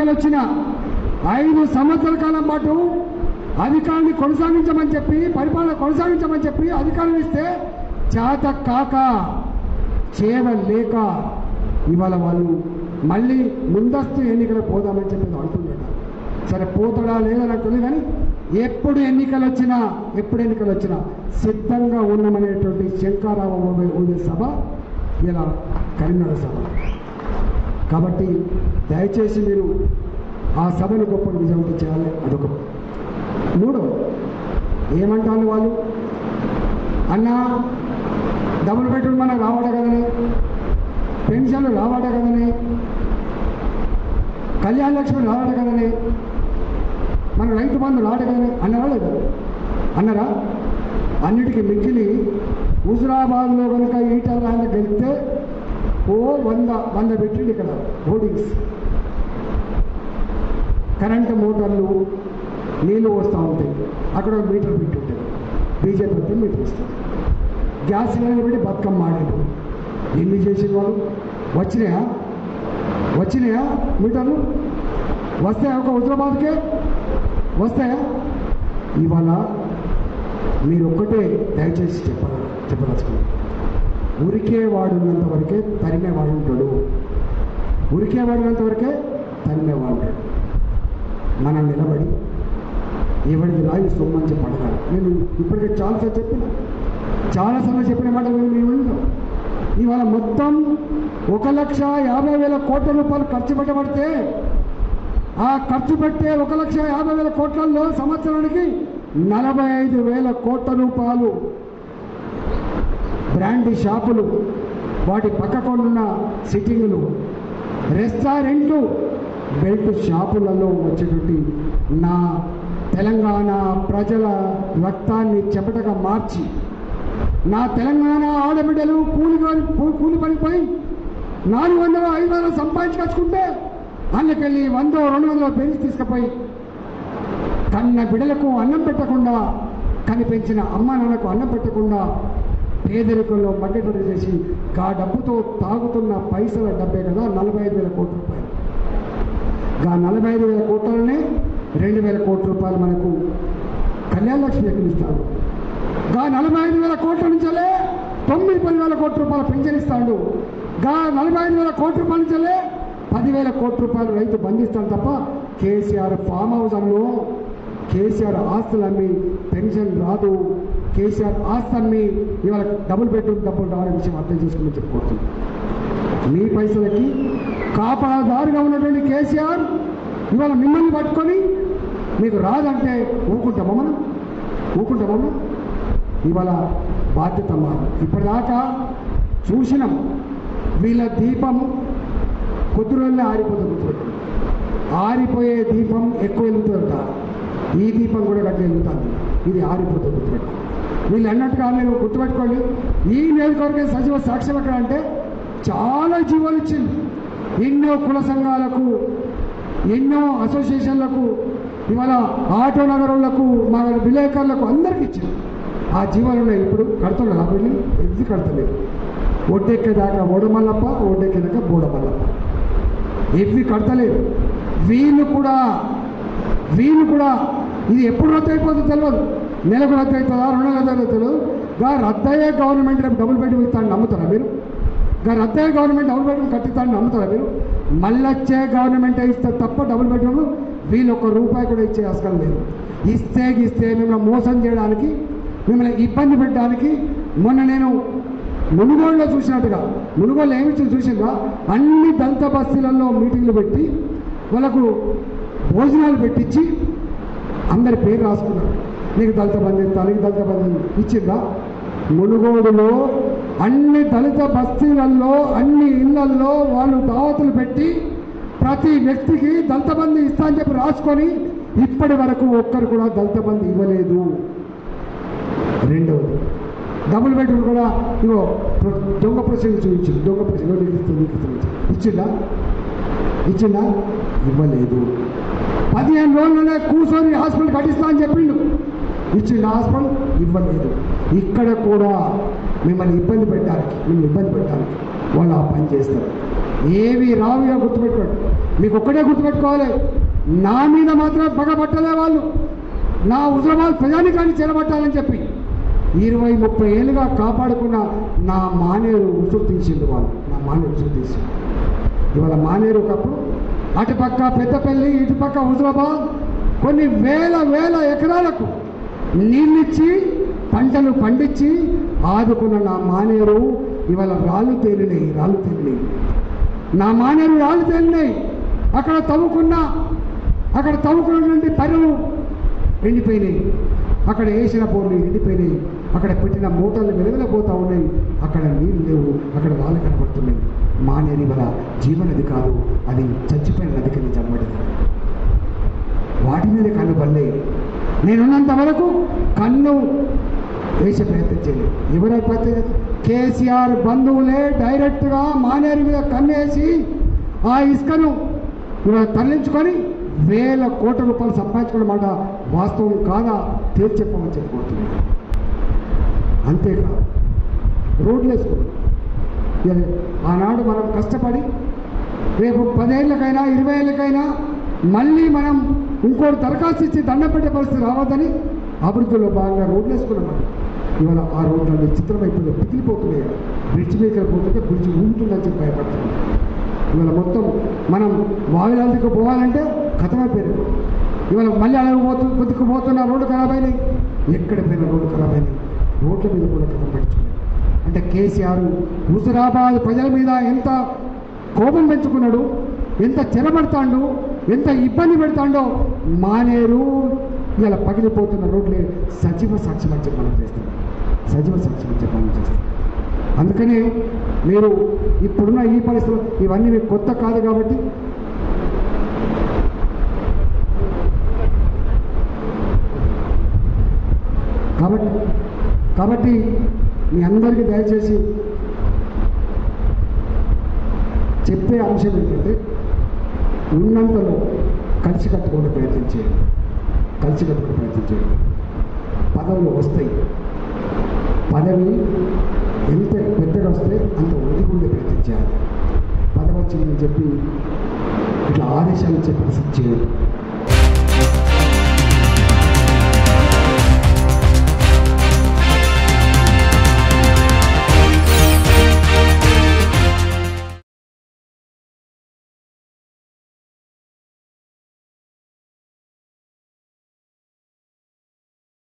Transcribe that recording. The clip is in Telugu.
ఎన్నికలు వచ్చిన ఐదు సంవత్సరాల కాలం పాటు అధికారాన్ని కొనసాగించమని చెప్పి పరిపాలన కొనసాగించమని చెప్పి అధికారం ఇస్తే చేత కాక చేవ లేక ఇవాళ వాళ్ళు మళ్ళీ ముందస్తు ఎన్నికలకు పోదామని చెప్పి అంటున్నాడు సరే పోతాడా లేదా నాకు తెలియదు కానీ ఎప్పుడు ఎన్నికలు వచ్చినా ఎప్పుడు ఎన్నికలు వచ్చినా సిద్ధంగా ఉన్నామనేటువంటి శంకారావు ఊదే సభ ఇలా కరీంనగర్ సభ కాబట్టి దయచేసి మీరు ఆ సభను గొప్ప విజయవంతం చేయాలి అదొక మూడో ఏమంటారు వాళ్ళు అన్నా డబుల్ బెడ్రూమ్ మనకు రావట కదనే పెన్షన్లు రావట కదనే కళ్యాణ లక్ష్మి రావట కదనే మన రైతు బంధు రావట కదనే అన్నారా లేదా అన్నారా అన్నిటికీ మిక్కిలి హుజురాబాద్లో కనుక ఈటల ఆయన గెలిస్తే ఓ వంద వంద పెట్టిండు ఇక్కడ హోర్డింగ్స్ కరెంటు మోటార్లు నీళ్లు వస్తూ ఉంటాయి అక్కడ ఒక మీటర్ పెట్టి ఉంటుంది బీజేపీ పెట్టి మీటర్ వస్తుంది గ్యాస్ సిలిండర్ పెట్టి బతుకమ్మ ఆడారు ఎన్ని చేసిన వాళ్ళు వచ్చినాయా వచ్చినాయా మీటర్లు వస్తాయా ఒక హుజరాబాద్కే వస్తాయా ఇవాళ మీరు ఒక్కటే దయచేసి చెప్పాలి చెప్పదలుచుకున్నాను ఉరికే వాడున్నంత వరకే తరిమే వాడు ఉంటాడు ఉరికే వాడినంత వరకే తరిమే వాడు ఉంటాడు మనం నిలబడి ఎవరికి రాయి సొమ్మని చెప్పి అడగాలి నేను ఇప్పటికే చాలాసార్లు చెప్పిన చాలాసార్లు చెప్పిన మాట మీరు మీరు వింటాం ఇవాళ మొత్తం ఒక లక్ష యాభై వేల కోట్ల రూపాయలు ఖర్చు పెట్టబడితే ఆ ఖర్చు పెట్టే ఒక లక్ష యాభై వేల కోట్లలో సంవత్సరానికి నలభై ఐదు వేల కోట్ల రూపాయలు బ్రాండ్ షాపులు వాటి పక్కకొన్న సిట్టింగులు రెస్టారెంట్లు బెల్ట్ షాపులలో వచ్చేటువంటి నా తెలంగాణ ప్రజల రక్తాన్ని చెమటగా మార్చి నా తెలంగాణ ఆడబిడ్డలు కూలి పని- కూలి పనిపోయి నాలుగు వందలు ఐదు వందలు సంపాదించుకొచ్చుకుంటే అందుకెళ్ళి వందో రెండు వందలు పెంచి తీసుకుపోయి కన్న బిడ్డలకు అన్నం పెట్టకుండా కనిపించిన అమ్మ నాన్నకు అన్నం పెట్టకుండా పేదరికంలో మగ్గటడి చేసి ఆ డబ్బుతో తాగుతున్న పైసల డబ్బే కదా నలభై ఐదు వేల కోట్ల రూపాయలు గా నలభై ఐదు వేల కోట్లనే రెండు వేల కోట్ల రూపాయలు మనకు కళ్యాణ లక్ష్మి ఎక్కిస్తాడు గా నలభై ఐదు వేల కోట్ల నుంచలే తొమ్మిది పది వేల కోట్ల రూపాయలు పెన్షన్ ఇస్తాడు గా నలభై ఐదు వేల కోట్ల రూపాయల నుంచలే పదివేల కోట్ల రూపాయలు రైతు బంధిస్తాడు తప్ప కేసీఆర్ ఫామ్ హౌస్ అమ్ము కేసీఆర్ ఆస్తులు అమ్మి పెన్షన్ రాదు కేసీఆర్ ఆస్తి అమ్మి ఇవాళ డబుల్ బెడ్రూమ్ డబ్బులు రావడం విషయం అర్థం చేసుకుని చెప్పుకోవచ్చు మీ పైసలకి కాపాదారుగా ఉన్నటువంటి కేసీఆర్ ఇవాళ మిమ్మల్ని పట్టుకొని మీకు రాదంటే ఊరుకుంటామా మనం ఊరుకుంటామా మనం ఇవాళ బాధ్యత మాది ఇప్పటిదాకా చూసినాం వీళ్ళ దీపం కొద్ది రోజుల్లో ఆరిపోతుంది గుర్తుపెట్టుకోండి. ఆరిపోయే దీపం ఎక్కువ వెలుగుతుందట ఈ దీపం కూడా గట్ల వెలుగుతుంది ఇది ఆరిపోతుంది గుర్తుపెట్టుకోండి వీళ్ళు అన్నట్టుగా మీరు గుర్తుపెట్టుకోండి ఈ నియోజకవర్గం సజీవ సాక్ష్యం ఎక్కడ అంటే చాలా జీవాలు ఇచ్చింది ఎన్నో కుల సంఘాలకు ఎన్నో అసోసియేషన్లకు ఇవాళ ఆటో నగరంలకు మన విలేకరులకు అందరికి ఇచ్చింది ఆ జీవాలు ఉన్నాయి ఇప్పుడు కడుతున్నారు ఆ బిల్డింగ్ ఎద్ది కడతలేదు ఒడ్డెక్కేదాకా ఓడమల్లప్ప ఒడ్డెక్కేదాకా బోడమల్లప్ప ఇవి కడతలేదు వీళ్ళు కూడా వీళ్ళు కూడా ఇది ఎప్పుడు రద్దు అయిపోతుందో తెలియదు నెలకు రద్దు అవుతుందా రెండు నెలలు రద్దు అవుతుందో తెలియదు గా రద్దయ్యే గవర్నమెంట్ రేపు డబుల్ బెడ్రూమ్ ఇస్తాను నమ్ముతారా మీరు గా రద్దయ్యే గవర్నమెంట్ డబుల్ బెడ్రూమ్ కట్టిస్తాను నమ్ముతారా మీరు మళ్ళొచ్చే గవర్నమెంట్ ఇస్తే తప్ప డబుల్ బెడ్రూమ్ వీళ్ళు ఒక రూపాయి కూడా ఇచ్చే అవసరం లేదు ఇస్తే ఇస్తే మిమ్మల్ని మోసం చేయడానికి మిమ్మల్ని ఇబ్బంది పెట్టడానికి మొన్న నేను మునుగోడులో చూసినట్టుగా మునుగోడులో ఏమి చూ- చూసిందా అన్ని దంత బస్తీలలో మీటింగ్లు పెట్టి వాళ్ళకు భోజనాలు పెట్టించి అందరి పేరు రాసుకున్నారు నీకు దళిత బంధు ఇస్తా నీకు దళిత బంధు ఇచ్చిందా మునుగోడులో అన్ని దళిత బస్తీలలో అన్ని ఇళ్లల్లో వాళ్ళు దావతులు పెట్టి ప్రతి వ్యక్తికి దళిత బంధు ఇస్తా అని చెప్పి రాసుకొని ఇప్పటి వరకు ఒక్కరు కూడా దళిత బంధు ఇవ్వలేదు రెండవది డబుల్ బెడ్రూమ్ కూడా ఇగో ప్ర- దొంగ ప్రసంగం చూపించింది దొంగ ప్రసంగం నీకు ఇస్తుంది, నీకు ఇస్తుంది. ఇచ్చిందా ఇచ్చిందా ఇవ్వలేదు పదిహేను రోజుల్లోనే కూర్చొని హాస్పిటల్ కట్టిస్తా అని చెప్పిండు ఇచ్చిండు హాస్పిటల్ ఇవ్వలేదు ఇక్కడ కూడా మిమ్మల్ని ఇబ్బంది పెట్టడానికి మిమ్మల్ని ఇబ్బంది పెట్టడానికి వాళ్ళు ఆ పని చేస్తారు ఏవి రావిగా గుర్తుపెట్టుకోండి మీకు ఒక్కడే గుర్తుపెట్టుకోవాలి నా మీద మాత్రం పగబట్టలే వాళ్ళు నా హుజరాబాద్ ప్రజానికాన్ని చెరబట్టాలని చెప్పి ఇరవై ముప్పై ఏళ్ళుగా కాపాడుకున్న నా మానేరు ఉసురు తీసిండు వాళ్ళు నా మానేరు ఉసురు తీసి ఇవాళ మానేరు ఒకప్పుడు అటుపక్క పెద్దపల్లి ఇటుపక్క హుజరాబాద్ కొన్ని వేల వేల ఎకరాలకు నీళ్ళిచ్చి పంటలు పండించి ఆదుకున్న నా మానేరు ఇవాళ రాళ్ళు తేలినాయి రాళ్ళు తేలినాయి నా మానేరు రాళ్ళు తేలినాయి అక్కడ తవ్వుకున్న అక్కడ తవ్వుకున్నటువంటి పనులు ఎండిపోయినాయి అక్కడ వేసిన బోర్లు ఎండిపోయినాయి అక్కడ పెట్టిన మూటలు వెలువెలపోతూ ఉన్నాయి అక్కడ నీళ్ళు లేవు అక్కడ రాళ్ళు కనబడుతున్నాయి మానేరు ఇవాళ జీవనది కాదు అది చచ్చిపోయిన నది కింద జమ్మడిది వాటి మీద కన్ను పడలే నేనున్నంత వరకు కన్ను వేసే ప్రయత్నం చేయలేదు ఎవరు ప్రయత్నం చేస్తారు? కేసీఆర్ బంధువులే డైరెక్ట్గా మానేరు మీద కన్నేసి ఆ ఇసుకను ఇవాళ తరలించుకొని వేల కోట్ల రూపాయలు సంపాదించుకున్న మాట వాస్తవం కాదా తేల్చి చెప్పమని చెప్పుకుంటున్నాను అంతేకాదు రోడ్లు వేసుకున్నాం ఇవాళ ఆనాడు మనం కష్టపడి రేపు పదేళ్ళకైనా ఇరవై ఏళ్ళకైనా మళ్ళీ మనం ఇంకోటి దరఖాస్తు ఇచ్చి దండం పెట్టే పరిస్థితి రావద్దని అభివృద్ధిలో భాగంగా రోడ్లు వేసుకున్నామని ఇవాళ ఆ రోడ్లన్నీ చిత్రమైపోయి పిగిలిపోతున్నాయి బ్రిడ్జ్ మీద పోతుంటే బ్రిడ్జ్ ఊగుతుందని చెప్పి భయపడుతున్నాం ఇవాళ మొత్తం మనం వాయులాదికి పోవాలంటే కథమైపోయినాయి ఇవాళ మళ్ళీ అలా పోతు కొద్దికి పోతున్న రోడ్డు ఖరాబ్ అయినాయి ఎక్కడ పోయిన రోడ్డు ఖరాబ్ అయినాయి రోడ్ల మీద కూడా కథం పట్టించుకున్నాయి అంటే కేసీఆర్ హుజరాబాద్ ప్రజల మీద ఎంత కోపం పెంచుకున్నాడు ఎంత చెరబడతాడు ఎంత ఇబ్బంది పెడతాడో మానేరు ఇలా పగిలిపోతున్న రోడ్లే సజీవ సాక్ష్యం అని చెప్పి మనం చేస్తాం సజీవ సాక్ష్యం అని చెప్పి మనం చేస్తాం అందుకనే మీరు ఇప్పుడున్న ఈ పరిస్థితులు ఇవన్నీ మీకు కొత్త కాదు కాబట్టి కాబట్టి కాబట్టి మీ అందరికీ దయచేసి చెప్పే అంశం ఏంటంటే ఉన్నంతలో కలిసి కట్టుకునే ప్రయత్నం చేయండి కలిసి కట్టుకునే ప్రయత్నం చేయండి పదవులు వస్తాయి పదవి ఎంత పెద్దగా వస్తే అంత ఒదిగుండే ప్రయత్నం చేయాలి పదవి వచ్చిందని చెప్పి ఇట్లా ఆదేశాలు ఇచ్చే పరిస్థితి చేయదు